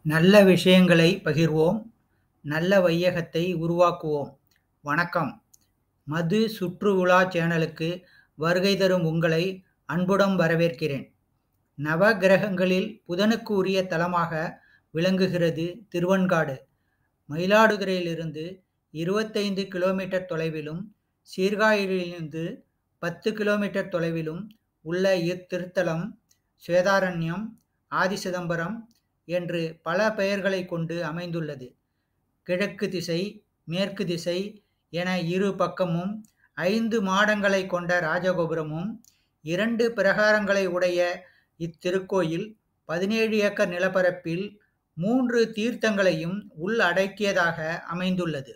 நல்ல விஷயங்களை பகிர்வோம். நல்ல வையகத்தை உருவாக்குவோம். வணக்கம். மது சுற்றுஉலா சேனலுக்கு வருகை தரும் உங்களை அன்புடன் வரவேற்கிறேன். நவக்கிரகங்களில் புதனுக்கு உரிய தலமாக விளங்குகிறது திருவெண்காடு. மயிலாடுதுறையிலிருந்து இருபத்தைந்து கிலோமீட்டர் தொலைவிலும், சீர்காழியிலிருந்து பத்து கிலோமீட்டர் தொலைவிலும் உள்ள இத்திருத்தலம் வேதாரண்யம், ஆதிசிதம்பரம் என்று பல பெயர்களைக் கொண்டு அமைந்துள்ளது. கிழக்கு திசை, மேற்கு திசை என இரு பக்கமும் ஐந்து மாடங்களைக் கொண்ட ராஜகோபுரமும், இரண்டு பிரகாரங்களை உடைய இத்திருக்கோயில் பதினேழு ஏக்கர் நிலப்பரப்பில் மூன்று தீர்த்தங்களையும் உள்ளடக்கியதாக அமைந்துள்ளது.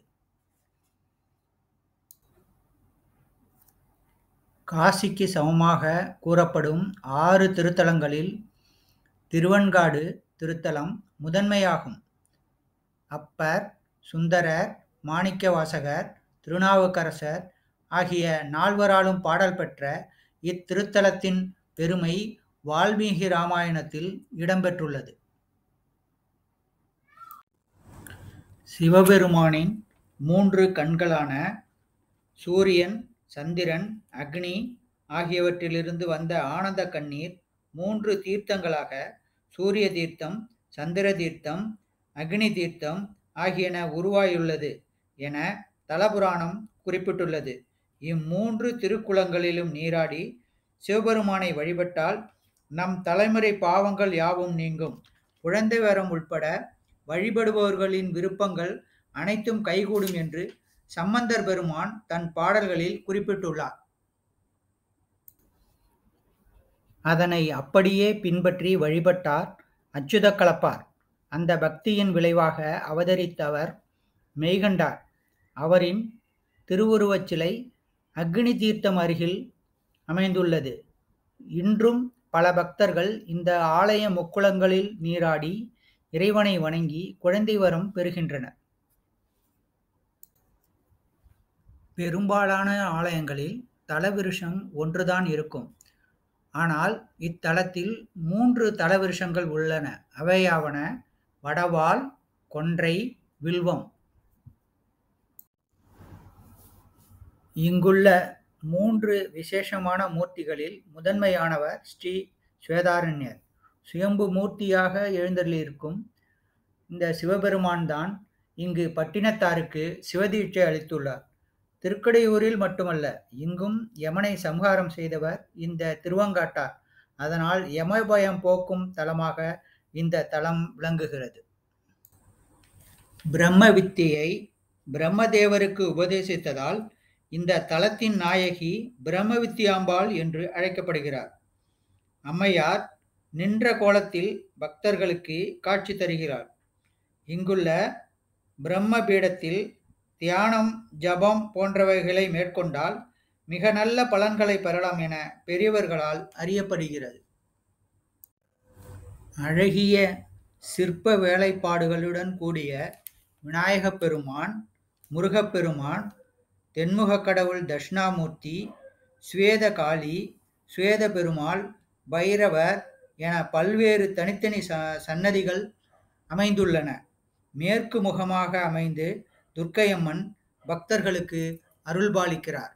காசிக்கு சமமாக கூறப்படும் ஆறு திருத்தலங்களில் திருவெண்காடு திருத்தலம் முதன்மையாகும். அப்பர், சுந்தரர், மாணிக்கவாசகர், திருநாவுக்கரசர் ஆகிய நால்வராலும் பாடல் பெற்ற இத்திருத்தலத்தின் பெருமை வால்மீகி ராமாயணத்தில் இடம்பெற்றுள்ளது. சிவபெருமானின் மூன்று கண்களான சூரியன், சந்திரன், அக்னி ஆகியவற்றிலிருந்து வந்த ஆனந்த கண்ணீர் மூன்று தீர்த்தங்களாக சூரிய தீர்த்தம், சந்திர தீர்த்தம், அக்னி தீர்த்தம் ஆகியன உருவாயுள்ளது என தலபுராணம் குறிப்பிட்டுள்ளது. இம்மூன்று திருக்குளங்களிலும் நீராடி சிவபெருமானை வழிபட்டால் நம் தலைமுறை பாவங்கள் யாவும் நீங்கும். குழந்தை வரம் உட்பட வழிபடுபவர்களின் விருப்பங்கள் அனைத்தும் கைகூடும் என்று சம்பந்தர் பெருமான் தன் பாடல்களில் குறிப்பிட்டுள்ளார். அதனை அப்படியே பின்பற்றி வழிபட்டார் அச்சுதக் கலப்பார். அந்த பக்தியின் விளைவாக அவதரித்தவர் மெய்கண்டார். அவரின் திருவுருவச் சிலை அக்னி தீர்த்தம் அருகில் அமைந்துள்ளது. இன்றும் பல பக்தர்கள் இந்த ஆலய முக்குளங்களில் நீராடி இறைவனை வணங்கி குழந்தை வரம் பெறுகின்றனர். பெரும்பாலான ஆலயங்களில் தலவிருஷம் ஒன்றுதான் இருக்கும். ஆனால் இத்தலத்தில் மூன்று தலவிருஷங்கள் உள்ளன. அவையாவன வடவாள், கொன்றை, வில்வம். இங்குள்ள மூன்று விசேஷமான மூர்த்திகளில் முதன்மையானவர் ஸ்ரீ வேதாரண்யர். சுயம்பு மூர்த்தியாக எழுந்தருளியிருக்கும் இந்த சிவபெருமான் தான் இங்கு பட்டினத்தாருக்கு சிவதீட்சை அளித்துள்ளார். திருக்கடையூரில் மட்டுமல்ல, இங்கும் யமனை சம்ஹாரம் செய்தவர் இந்த திருவெண்காட்டார். அதனால் யம பயம் போக்கும் தலமாக இந்த தலம் விளங்குகிறது. பிரம்ம வித்தையை பிரம்மதேவருக்கு உபதேசித்ததால் இந்த தலத்தின் நாயகி பிரம்மவித்தியாம்பாள் என்று அழைக்கப்படுகிறார். அம்மையார் நின்ற கோலத்தில் பக்தர்களுக்கு காட்சி தருகிறார். இங்குள்ள பிரம்ம பீடத்தில் தியானம், ஜபம் போன்றவைகளை மேற்கொண்டால் மிக நல்ல பலன்களை பெறலாம் என பெரியவர்களால் அறியப்படுகிறது. அழகிய சிற்ப வேலைப்பாடுகளுடன் கூடிய விநாயகப் பெருமான், முருகப்பெருமான், தென்முகக் கடவுள் தட்சிணாமூர்த்தி, சுவேத காளி, சுவேத பெருமாள், பைரவர் என பல்வேறு தனித்தனி சன்னதிகள் அமைந்துள்ளன. மேற்கு முகமாக அமைந்து துர்க்கையம்மன் பக்தர்களுக்கு அருள்பாலிக்கிறார்.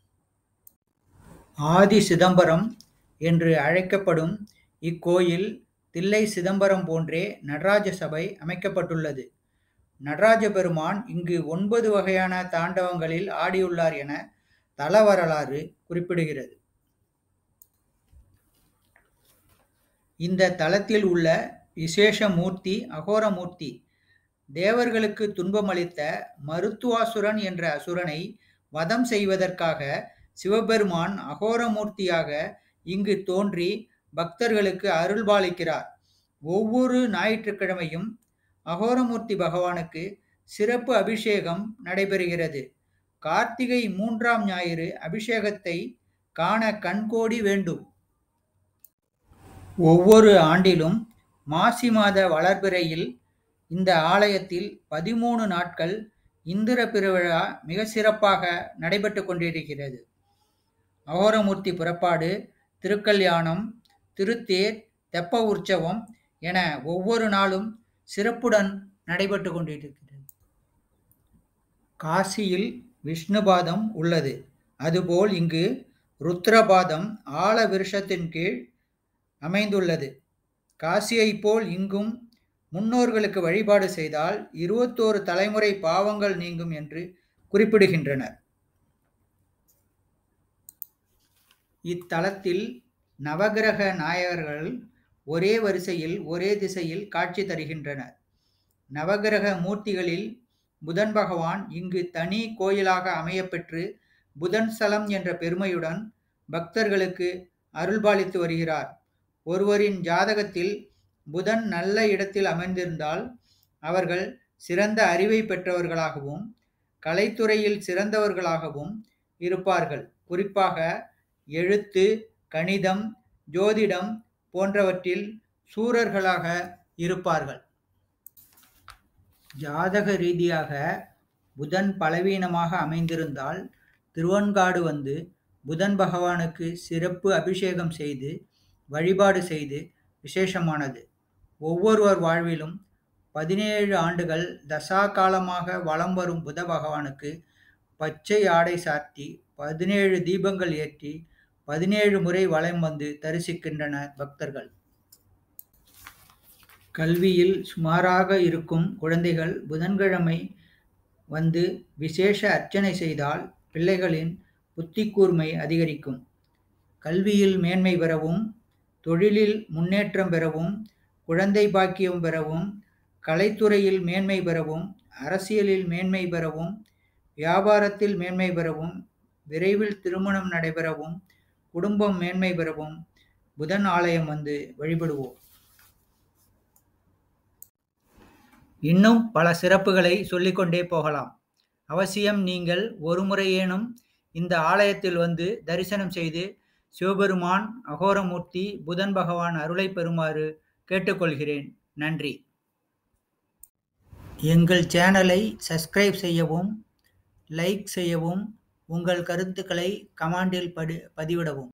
ஆதிசிதம்பரம் என்று அழைக்கப்படும் இக்கோயில் தில்லை சிதம்பரம் போன்றே நடராஜ சபை அமைக்கப்பட்டுள்ளது. நடராஜ பெருமான் இங்கு ஒன்பது வகையான தாண்டவங்களில் ஆடியுள்ளார் என தல வரலாறு குறிப்பிடுகிறது. இந்த தலத்தில் உள்ள விசேஷ மூர்த்தி அகோரமூர்த்தி. தேவர்களுக்கு துன்பம் அளித்த மருத்துவாசுரன் என்ற அசுரனை வதம் செய்வதற்காக சிவபெருமான் அகோரமூர்த்தியாக இங்கு தோன்றி பக்தர்களுக்கு அருள்பாலிக்கிறார். ஒவ்வொரு ஞாயிற்றுக்கிழமையும் அகோரமூர்த்தி பகவானுக்கு சிறப்பு அபிஷேகம் நடைபெறுகிறது. கார்த்திகை மூன்றாம் ஞாயிறு அபிஷேகத்தை காண கண்கோடி வேண்டும். ஒவ்வொரு ஆண்டிலும் மாசி மாத வளர்பிறையில் இந்த ஆலயத்தில் பதிமூன்று நாட்கள் இந்திர பெருவிழா மிகச் சிறப்பாக நடைபெற்றுக் கொண்டிருக்கிறது. அகோரமூர்த்தி புறப்பாடு, திருக்கல்யாணம், திருத்தேர், தெப்ப உற்சவம் என ஒவ்வொரு நாளும் சிறப்புடன் நடைபெற்று கொண்டிருக்கிறது காசியில் விஷ்ணுபாதம் உள்ளது அதுபோல் இங்கு ருத்ரபாதம் ஆல விருஷத்தின் கீழ் அமைந்துள்ளது காசியைப் போல் இங்கும் முன்னோர்களுக்கு வழிபாடு செய்தால் இருபத்தோரு தலைமுறை பாவங்கள் நீங்கும் என்று குறிப்பிடுகின்றனர் இத்தலத்தில் நவகிரக நாயகர்கள் ஒரே வரிசையில் ஒரே திசையில் காட்சி தருகின்றனர் நவகிரக மூர்த்திகளில் புதன் பகவான் இங்கு தனி கோயிலாக அமையப்பெற்று புதன் ஸ்தலம் என்ற பெருமையுடன் பக்தர்களுக்கு அருள்பாலித்து வருகிறார் ஒருவரின் ஜாதகத்தில் புதன் நல்ல இடத்தில் அமைந்திருந்தால் அவர்கள் சிறந்த அறிவை பெற்றவர்களாகவும் கலைத்துறையில் சிறந்தவர்களாகவும் இருப்பார்கள் குறிப்பாக எழுத்து கணிதம் ஜோதிடம் போன்றவற்றில் சூரர்களாக இருப்பார்கள் ஜாதக ரீதியாக புதன் பலவீனமாக அமைந்திருந்தால் திருவன்காடு வந்து புதன் பகவானுக்கு சிறப்பு அபிஷேகம் செய்து வழிபாடு செய்து விசேஷமானது ஒவ்வொருவர் வாழ்விலும் பதினேழு ஆண்டுகள் தசா காலமாக வலம் வரும் புத பகவானுக்கு பச்சை ஆடை சாத்தி பதினேழு தீபங்கள் ஏற்றி பதினேழு முறை வலம் வந்து தரிசிக்கின்றனர் பக்தர்கள் கல்வியில் சுமாராக இருக்கும் குழந்தைகள் புதன்கிழமை வந்து விசேஷ அர்ச்சனை செய்தால் பிள்ளைகளின் புத்தி கூர்மை அதிகரிக்கும் கல்வியில் மேன்மை பெறவும் தொழிலில் முன்னேற்றம் பெறவும் குழந்தை பாக்கியம் பெறவும் கலைத்துறையில் மேன்மை பெறவும் அரசியலில் மேன்மை பெறவும் வியாபாரத்தில் மேன்மை பெறவும் விரைவில் திருமணம் நடைபெறவும் குடும்பம் மேன்மை பெறவும் புதன் ஆலயம் வந்து வழிபடுவோம் இன்னும் பல சிறப்புகளை சொல்லிக்கொண்டே போகலாம் அவசியம் நீங்கள் ஒரு முறையேனும் இந்த ஆலயத்தில் வந்து தரிசனம் செய்து சிவபெருமான் அகோரமூர்த்தி புதன் பகவான் அருளை பெறுமாறு கேட்டுக்கொள்கிறேன் நன்றி எங்கள் சேனலை சப்ஸ்கிரைப் செய்யவும் லைக் செய்யவும் உங்கள் கருத்துக்களை கமாண்டில் படி பதிவிடவும்